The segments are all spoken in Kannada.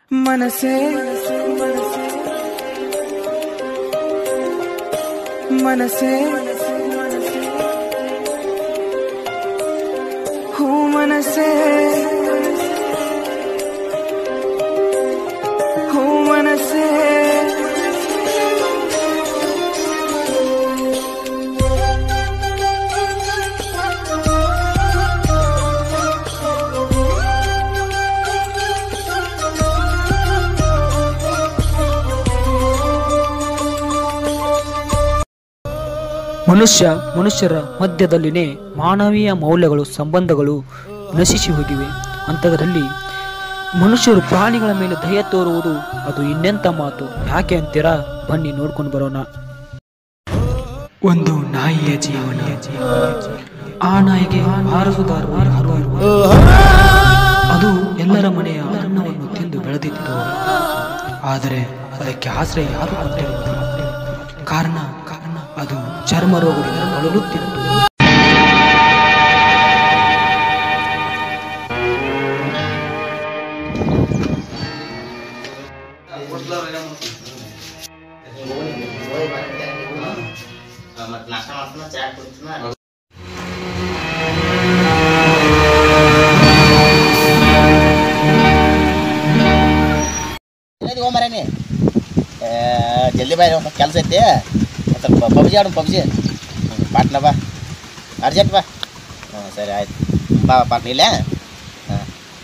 ಮನಸೇ ಮನಸೇ ಹೂ ಮನಸೇ ಹೂ ಮನಸೇ ಮನುಷ್ಯ ಮನುಷ್ಯರ ಮಧ್ಯದಲ್ಲಿನೇ ಮಾನವೀಯ ಮೌಲ್ಯಗಳು ಸಂಬಂಧಗಳು ನಶಿಸಿ ಹೋಗಿವೆ ಅಂಥದ್ರಲ್ಲಿ ಮನುಷ್ಯರು ಪ್ರಾಣಿಗಳ ಮೇಲೆ ದಯ ತೋರುವುದು ಅದು ಇನ್ನೆಂಥ ಮಾತು ಯಾಕೆ ಅಂತೀರಾ ಬನ್ನಿ ನೋಡ್ಕೊಂಡು ಬರೋಣ ಒಂದು ನಾಯಿಯ ಜೀವನ ಆ ನಾಯಿಗೆ ವಾರಸುದಾರರು ಯಾರೂ ಇರುವರು. ಅದು ಎಲ್ಲರ ಮನೆಯ ಅನ್ನವನ್ನು ತಿಂದು ಬೆಳೆದಿತ್ತು ಆದರೆ ಅದಕ್ಕೆ ಆಶ್ರಯ ಯಾರು ಕೊಟ್ಟಿರುವುದಿಲ್ಲ ಕಾರಣ ಕಾರಣ ಅದು ಚರ್ಮ ರೋಗದಿಂದ ಬಳಲುತ್ತಿತ್ತು ಮತ್ತೆ ನಾಷ್ಟ ಮಾಡ್ತಾನ ಚಾ ಕುಡಿತಾನ ಹೋಮರೇನಿ ಜಲ್ದಿ ಬಾಯ್ ಒಂದು ಕೆಲಸ ಐತಿ ಒಂದು ಸ್ವಲ್ಪ ಪಬ್ಜಿ ಆಡು ಪಬ್ಜಿ ಪಾಟ್ನ ಬಾ ಅರ್ಜೆಂಟ್ ಬಾ ಹಾಂ ಸರಿ ಆಯ್ತು ಬಾ ಪಾಟ್ನ ಇಲ್ಲ ಹಾಂ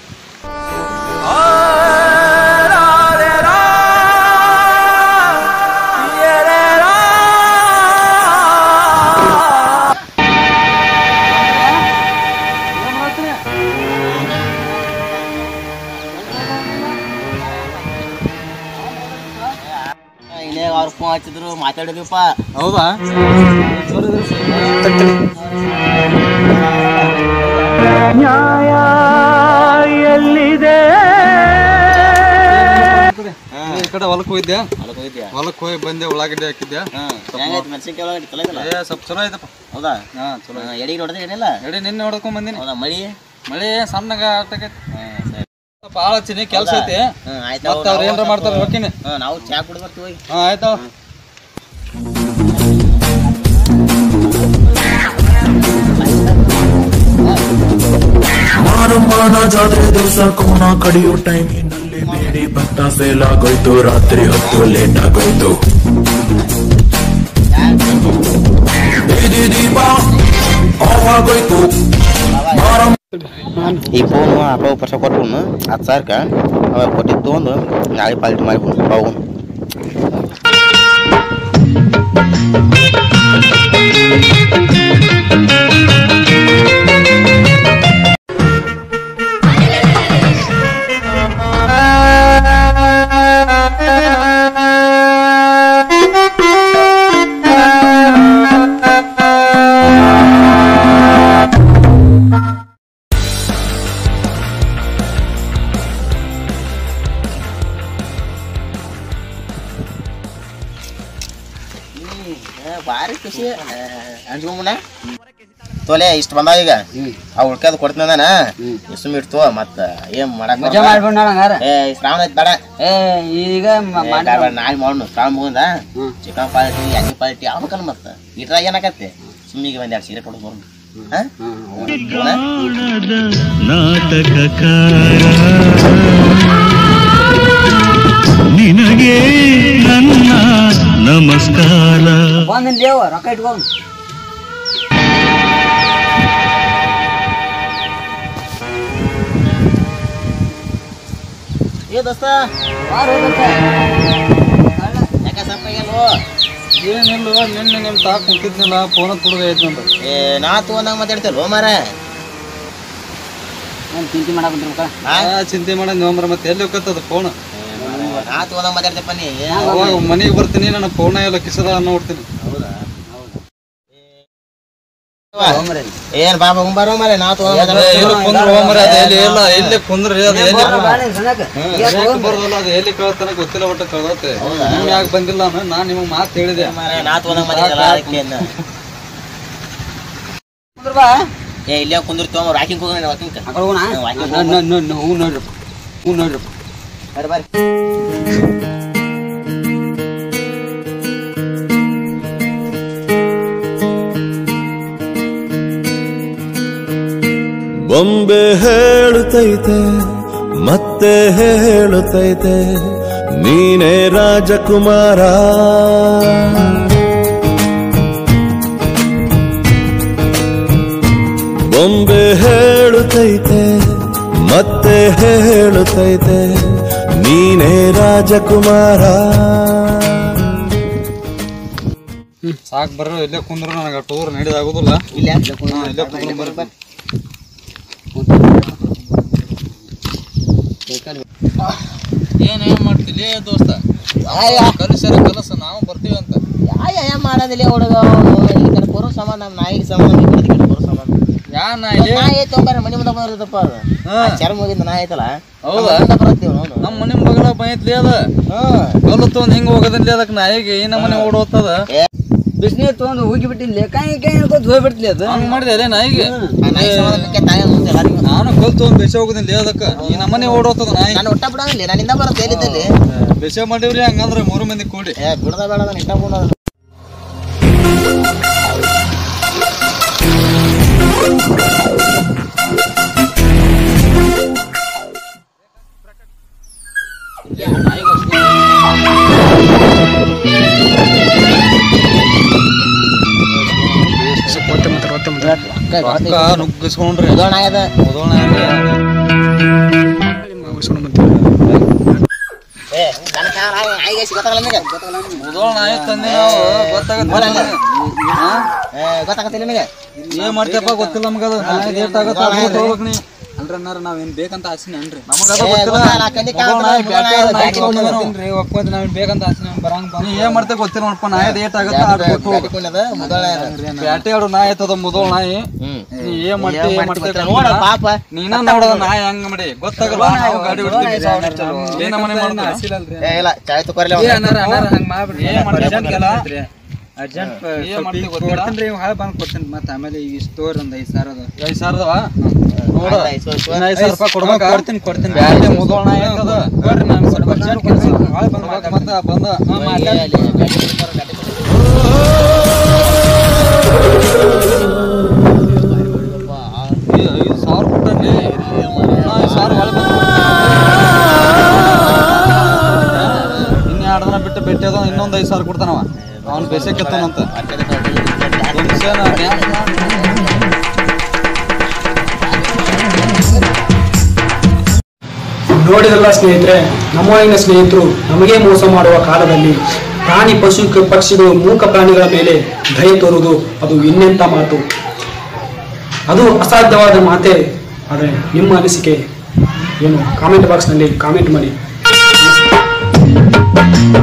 ಇನ್ನೇ ಅವ್ರು ಫೋನ್ ಹಚ್ಚಿದ್ರು ಮಾತಾಡಿದ್ವಿಪ್ಪ ಹೌದಾ ಈ ಕಡೆ ಹೊಲಕ್ಕೆ ಹೋಗಿದ್ದೆ ಹೊಲಕ್ಕೆ ಹೋಗಿದ್ಯಾ ಹೊಲಕ್ಕೆ ಹೋಗಿ ಬಂದೆ ಉಳ್ಳಾಗಡ್ಡೆ ಹಾಕಿದ್ದೆ ಹಾಂ ಹೆಂಗೈತೆ ಮೆಣಸಿನ್ಕಾಯಿ ಒಳಗಡೆ ಚಲೋ ಐತಲ್ಲ ಏ ಸ್ವಲ್ಪ ಚಲೋ ಐತಪ್ಪ ಹೌದಾ ಹಾ ಚಲೋ ಹಾಂ ಎಡಿಗೆ ನೋಡಿದ್ರೆ ಏನಿಲ್ಲ ಎಡಿ ನಿನ್ನೆ ಹೊಡ್ಕೊಂಡ್ ಬಂದಿನಿ ಹೌದಾ ಮಳಿ ಮಳೆ ಸಣ್ಣಗ ಆಟಕೈತಿ ಹಾಂ ಸರಿ ಸ್ವಲ್ಪ ಆಳ ಹಚ್ಚಿನಿ ಕೆಲಸ ಐತಿ ಹಾಂ ಆಯ್ತು ಮತ್ತೆ ಅವ್ರು ಏನಾರ ಮಾಡ್ತಾರ ಹೋಗಿನಿ ಹಾಂ ನಾವು ಚಾ ಕುಡಿದು ಬರ್ತೀವಿ ಹೋಗಿ ಹಾ ಆಯ್ತಾವ ಮಾರಮ್ಮನ ಜಾತ್ರೆ ದಿವಸ ಕೋಣ ಕಡಿಯೋ ಟೈಮಿನಲ್ಲಿ ಬೇಡಿ ಭತ್ತ ಫೇಲ್ ಆಗೋಯ್ತು ರಾತ್ರಿ ಹೊತ್ತು ಲೇಟ್ ಆಗೋಯ್ತು ಬೀದಿ ದೀಪ ಆಫ್ ಆಗೋಯ್ತು ಮಾರಮ್ಮ ಈ ಫೋನು ಅಪ್ಪ ಪರ್ಸ ಕೊಟ್ಬಿಡ್ನು ಹತ್ತು ಸಾವಿರಕ್ಕೆ ಅವಾಗ ಕೊಟ್ಟಿದ್ದು ಒಂದು ನಾಳೆ ಪಾಲಿಟಿ ಮಾಡಿಬಿಡ್ನು ಬಾವು ಭಾರಿ ಖುಷಿ ಅಂಜ್ಕೊಂಬಣ ತೋಲೆ ಇಷ್ಟು ಬಂದಾವ ಈಗ ಅವ್ ಉಳ್ಕದ್ ಕೊಡ್ತೀನಿ ನಾನು ಇಷ್ಟು ಇಡ್ತು ಮತ್ತ ಏನ್ ಮಾಡಕ್ ಮಜಾ ಮಾಡ್ಬಿಡ ಹಂಗಾರ ಏ ಈ ಶ್ರಾವಣ ಐತ್ ಬೇಡ ಏ ಈಗ ಮ- ಏ, ಮಾಡಿ ಬೇಡ, ಬೇಡ, ನಾಳೆ ಮಾಡೋಣ ಶ್ರಾವಣ ಮುಗಿದ ಚಿಕನ್ ಪಾರ್ಟಿ ಎಣ್ಣೆ ಪಾರ್ಟಿ ಆಗ್ಬೇಕಲ್ಲ ಮತ್ತ ಇಟ್ರಾಗ ಏನಾಕತ್ತೆ ಸುಮ್ಮಿಗೆ ಒಂದ್ ಎರಡು ಸೀರೆ ಕೊಡೋದು ಬರೋಣ ಹಾ ಹೋಗೋಣ? ನಾಟಕಕಾರ ನಿನಗೆ ನನ್ನ ನಮಸ್ಕಾರ ಬಂದಿನ್ ದೇವ ರೊಕ್ಕ ಇಟ್ಕೊಂಡ್ ಏ ದೋಸ್ತ ಯಾಕೆ ಸ್ವಲ್ಪ ಎಲ್ಲೋ ಏನಿಲ್ಲ ನಿನ್ನೆ ನಿಮ್ ತಾ ಕುಂತಿದ್ನಿಲ್ಲ ಫೋನ್ ತುಡುಗ ಐತಿ ನಂದು ಏ ನಾ ತಗೊಂಡಂಗ ಮಾತಾಡ್ತೇಲ್ವ ಮಾರ ನಾನು ಚಿಂತೆ ಮಾಡಕ್ ರೊಕ್ಕ ಹಾ? ಆ, ಚಿಂತೆ ಮಾಡ ನೋಮ್ರ ಮತ್ತೆ ಎಲ್ಲಿ ಹೋಗತ್ತದ ಫೋನ್ ನಾ ತಗೊಂಡಂಗ ಮಾತಾಡ್ತೇಪ್ಪ ನೀ ಏ, ಅವಾಗ ಮನೆಗೆ ಬರ್ತೀನಿ ನನ್ನ ಫೋನ್ ಎಲ್ಲ ಕಿಸದ ನೋಡ್ತೀನಿ ಏನ್ ಬಾಬಾ ಹುಂಬಾರೋ ಮಾರೆ ನಾ ಎಲ್ಲಿ ಕುಂದ್ರ ಹೋಮರ ಅದು ಎಲ್ಲಿ ಇಲ್ಲ ಎಲ್ಲಿ ಕುಂದ್ರಿ ಅದು ಎಲ್ಲಿ ಸಣ್ಣಕ್ಕೆ ಬರೋದಲ್ಲ ಅದು ಎಲ್ಲಿ ಕಳ್ತಾನ ಗೊತ್ತಿಲ್ಲ ಒಟ್ಟು ಕಳ್ದತ್ತೆ ನಿಮ್ ಯಾಕೆ ಬಂದಿಲ್ಲ ಅಂದ್ರೆ ನಾನ್ ನಿಮಗೆ ಮಾತು ಹೇಳಿದೆ ನಾ ತಗೊಂಡಂಗ ಮಾತಾಡಲ್ಲ ಅದಕ್ಕೆ ಅಂದ. ಕುಂದ್ರ ಬಾ ಏ ಇಲ್ಲೇ ಕುಂದಿರ್ತೀವ ವಾಕಿಂಗ್ ಹೋಗೋಣ ವಾಕಿಂಗ್ ಆ ಕಡೆ ಹೋಗೋಣ ವಾಕಿಂಗ್ ಹ್ಞೂ ನೋಡ್ರಿ ಹ್ಞೂ ನೋಡ್ರಿ ಬರ್ರಿ ಬರ್ರಿ ಬೊಂಬೆ ಹೇಳುತ್ತೈತೆ ಮತ್ತೆ ಹೇಳುತ್ತೈತೆ ನೀನೇ ರಾಜಕುಮಾರ ಬೊಂಬೆ ಹೇಳುತ್ತೈತೆ ಮತ್ತೆ ಹೇಳುತ್ತೈತೆ ನೀನೇ ರಾಜಕುಮಾರ ಸಾಕ್ ಬರ್ರಿ ಇಲ್ಲೇ ಕುಂದ್ರು ನನಗೆ ಟೂರ್ ನಡೆದಾಗೋದಿಲ್ಲ ಇಲ್ಲ ಹಾ, ಇಲ್ಲೇ ಕುಂದ್ರು ಬರ್ರಿ ಬರ್ರಿ ಏನ್ ಏನ್ ಮಾಡ್ತಿಲಿ ದೋಸ್ತ ಆಯ್ಯ. ಕಲಿಸ್ಯಾರ ಕಲಸ ನಾವು ಬರ್ತೀವಿ ಅಂತ ಯಾ ಯಾ ಮಾಡೋದಿಲ್ಲ ಹುಡುಗ ಈ ಕಡೆ ಬರೋ ಸಂಬಂಧ ನಮ್ಮ ನಾಯಿಗೆ ಸಂಬಂಧ ಈ ಕಡೆ ಈ ಕಡೆ ಬರೋ ಸಂಬಂಧ ಯಾ ನಾ ಇಲ್ಲಿ ನಾಯಿ ಐತೆ ಹೋಗ್ಬಾರ ಮನೆ ಮುಂದೆ ಬಂದಿರ್ತಪ್ಪ ಅದು ಹಾ. ಆ ಚರ್ಮ ಹೋಗಿದ್ದ ನಾಯಿ ಐತಲ್ಲ ಹೌದಾ? ಬರ್ತೀವಿ ನೋಡು ನಮ್ಮ ಮನೆ ಮಗಳ ಬೈತ್ಲಿ ಅದ ಹ್ಮ್ ಕಲ್ಲು ತೊಗೊಂಡ್ ಹಿಂಗ್ ಹೋಗೋದಿಲ್ಲ ಅದಕ್ಕೆ ನಾಯಿಗೆ ಈ ನಮ್ಮನೆ ಓಡೋತದ ಬಿಸಿನೀರು ತೊಗೊಂಡು ಹೋಗಿ ಬಿಟ್ಟಿಲ್ಲ ಕಾಯಿ ಕಾಯಿ ಹೇಳ್ಕೊತ ಹೋಗ್ಬಿಡ್ಲಿ ಅದು ಹಂಗ್ ಮಾಡಿದೆ ಅಲ್ಲೇ ನಾಯಿಗೆ ಆ ನಾಯಿ ಸಂಬಂಧಕ್ಕೆ ತಾಯಿ ಮುಂದೆ ಎಲ್ಲರಿಗೂ ನಾನು ಕಲ್ ತೊಗೊಂಡ್ ಬೆಸ ಹೋಗೋದಿಲ್ಲ ಅದಕ್ಕ ಈ ನಮ್ಮನೆ ಓಡೋತದ ನಾಯಿ ನಾನು ಒಟ್ಟ ಬಿಡಂಗಿಲ್ಲ ನನ್ನಿಂದ ಬರುತ್ತೆ ಎಲ್ಲಿದ್ದಲ್ಲಿ ಬೆಸ ಮಾಡಿವ್ರಿ ಹಂಗಂದ್ರೆ ಮೂರು ಮಂದಿ ಕೂಡಿ ಏ ಬಿಡದ ಬೇಡ ನಾನು ಇಷ್ಟ ಬಿಡೋದು ಅಕ್ಕ ನುಗ್ಗಿಸ್ಕೊಂಡ್ರಿ ಮುದೋಣ ಆಗ್ಯದ ಮುದೋಣ ಏ ನನ್ನ ಕಾಲ ನಾಯಿಗೆ ಗೊತ್ತಾಗಲ್ಲ ನಿನಗೆ ಮುದೋಣ ನಾಯಿ ತಂದೆ ನಾವು ಗೊತ್ತಾಗತ್ತೆ ಏ ಗೊತ್ತಾಗತ್ತಿಲ್ಲ ನಿನಗೆ ಏನ್ ಮಾಡ್ತೀಯಪ್ಪ ಗೊತ್ತಿಲ್ಲ ನಮ್ಗದ ನಾಯಿ ರೇಟ್ ಆಗತ್ತ ಅದ್ನ ತಗೋಬೇಕ್ ನೀ ಅಲ್ರ ಅನ್ನಾರ ನಾವೇನ್ ಬೇಕಂತ ಆಸಿನ ಅನ್ರಿ ನಮಗದ ಏ, ಗೊತ್ತಿಲ್ಲ ಗೊತ್ತಾಗಲ್ಲ, ಕಣ್ಣಿಗೆ ಕಾಣ್ತದೆ, ಮುದೋಳ ನಾಯಿ ಮುದೋಳ ಬ್ಯಾಟಿ ನಾಯಿ ಆಡೋದು ಬ್ಯಾಟಿ ಹಾಕಿ ಕೊಂಡದ. ಹೋಗ್ತಾನೆ. ಒಪ್ಕೊಂತ ನಾವೇನ್ ಬೇಕಂತ ಆಸಿನ ಬರಂಗ ನೀ ಏನ್ ಮಾಡ್ತೀಯ ಗೊತ್ತಿಲ್ಲ ನೋಡಪ್ಪ ನಾಯಿ ರೇಟ್ ಆಗತ್ತ ಆಡ್ಬೇಕು ಬ್ಯಾಟಿ ಕೊಂಡದ ಮುದೋಳ ಆಗ್ಯದ. ಬ್ಯಾಟಿ ಆಡೋ ನಾಯಿ ಐತದ ಮುದೋಳ ನಾಯಿ ಹ್ಮ್ ನೀ ಏನ್ ಮಾಡ್ತೀಯ ಏನ್ ಮಾಡ್ತೀಯ ನೋಡ ಪಾಪ ನೀನ ನೋಡದ ನಾಯಿ ಹಂಗ ಮಾಡಿ ಗೊತ್ತಾಗಲ್ಲ ನಾವು ಗಾಡಿ ಹೊಡ್ತೀವಿ ಏನ್ ನಮ್ಮನೆ ಮಾಡ್ತೀಯ? ಆಸಿಲ್ಲಲ್ರಿ ಏ ಇಲ್ಲ ಚಾಯ್ ತುಕರ್ಲಿ ಏ ಅನ್ನಾರ ಅನ್ನಾರ ಹಂಗ ಮಾಡ್ಬಿಡ್ರಿ ಏನ್ ಮಾಡ್ತೀಯ ಅರ್ಜೆಂಟ್ ಗೊತ್ತಿಲ್ಲ? ಅರ್ಜೆಂಟ್ ಏನ್ ಮಾಡ್ತೀಯ ಗೊತ್ತಿಲ್ಲ? ಕೊಡ್ತೀನಿ ಹಾಳು ಬಂದ್ ಕೊಡ್ತೀನಿ ಮತ್ತೆ ಆಮೇಲೆ ಈಗ ಸ್ಟೋರ್ ಒಂದ್ ಐದು ಸಾವಿರ ಅದು ಐದ್ ಸಾವಿರದವ ನೋಡ ಐದ್ ಸಾವಿರ ರೂಪಾಯಿ. ಇನ್ನ ಐದ್ ಸಾವಿರ ರೂಪಾಯಿ ಕೊಡ್ಬೇಕಾ ಕೊಡ್ತೀನಿ ಕೊಡ್ತೀನಿ ಬ್ಯಾಟಿ ಮುದೋಳ ನಾಯಿ ಐತದ ಕೊಡ್ರಿ ನಾನು ಸ್ವಲ್ಪ ಅರ್ಜೆಂಟ್ ಕೆಲಸ ಹಾಳು ಬಂದ್ ಕೊಡ್ಬೇಕು ಮತ್ತೆ ಬಂದ ಏ, ಅಲ್ಲಿ ಬ್ಯಾಟಿ ಕೊಂಡ್ಬರೋ, ಬ್ಯಾಟಿ ಕೊಂಡ್ಬರೋ. ಏ, ಐದ್ ಸಾವಿರ ಕೊಟ್ಟಲ್ಲಿ ಐದ್ ಸಾವಿರ ಒಳಗೆ ಇನ್ನು ಎರಡು ದಿನ ಬಿಟ್ಟು ಭೇಟಿ ಅದ ಇನ್ನೊಂದು ಐದು ಸಾವಿರ ಕೊಡ್ತಾನವ ಅವ್ನು ಬೇಸಕ್ಕೆತ್ತಾನಂತ ನೋಡಿದಲ್ಲ ಸ್ನೇಹಿತರೆ ನಮ್ಮೊಳಗಿನ ಸ್ನೇಹಿತರು ನಮಗೆ ಮೋಸ ಮಾಡುವ ಕಾಲದಲ್ಲಿ ಪ್ರಾಣಿ ಪಶು ಕ- ಪಕ್ಷಿಗಳು ಮೂಕ ಪ್ರಾಣಿಗಳ ಮೇಲೆ ದಯೆ ತೋರುವುದು ಅದು ಇನ್ನೆಂಥ ಮಾತು ಅದು ಅಸಾಧ್ಯವಾದ ಮಾತೇ ಆದರೆ ನಿಮ್ಮ ಅನಿಸಿಕೆ ಏನು ಕಾಮೆಂಟ್ ಬಾಕ್ಸ್ನಲ್ಲಿ ಕಾಮೆಂಟ್ ಮಾಡಿ